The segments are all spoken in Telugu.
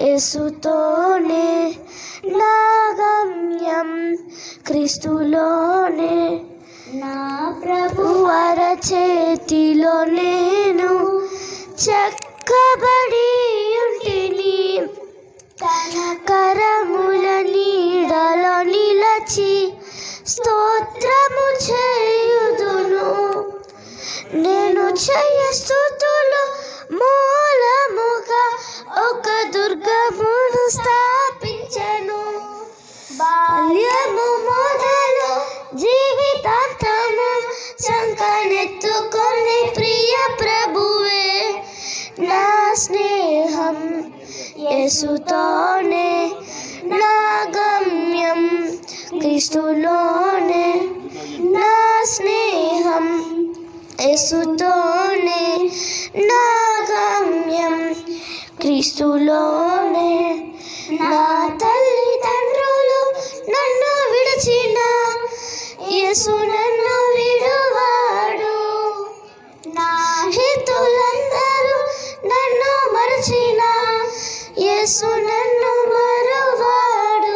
యేసుతోనే నా గమ్యం క్రీస్తులోనే నా ప్రభు వర చేతిలో నేను చెక్కబడి ఉంటిని తన కరముల నీడలో నిలచి స్తోత్రము చేయుదును నేను చేయస్తుతులు మూలముగా ఒక దుర్గమును స్థాపించను బాల్యము మొదలు జీవితాంతము శంకనెత్తుకొని ప్రియ ప్రభువే నా స్నేహం యేసుతోనే నా గమ్యం క్రీస్తులోనే నా స్నేహం యేసుతోనే నా గమ్యం క్రీస్తులోనే నా తల్లిదండ్రులు నన్ను విడిచిన యేసు నన్ను విడువాడు నా హితులందరూ నన్ను మరచిన యేసు నన్ను మరువాడు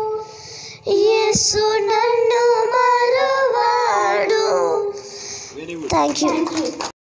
యేసు నన్ను మరువాడు థ్యాంక్ యూ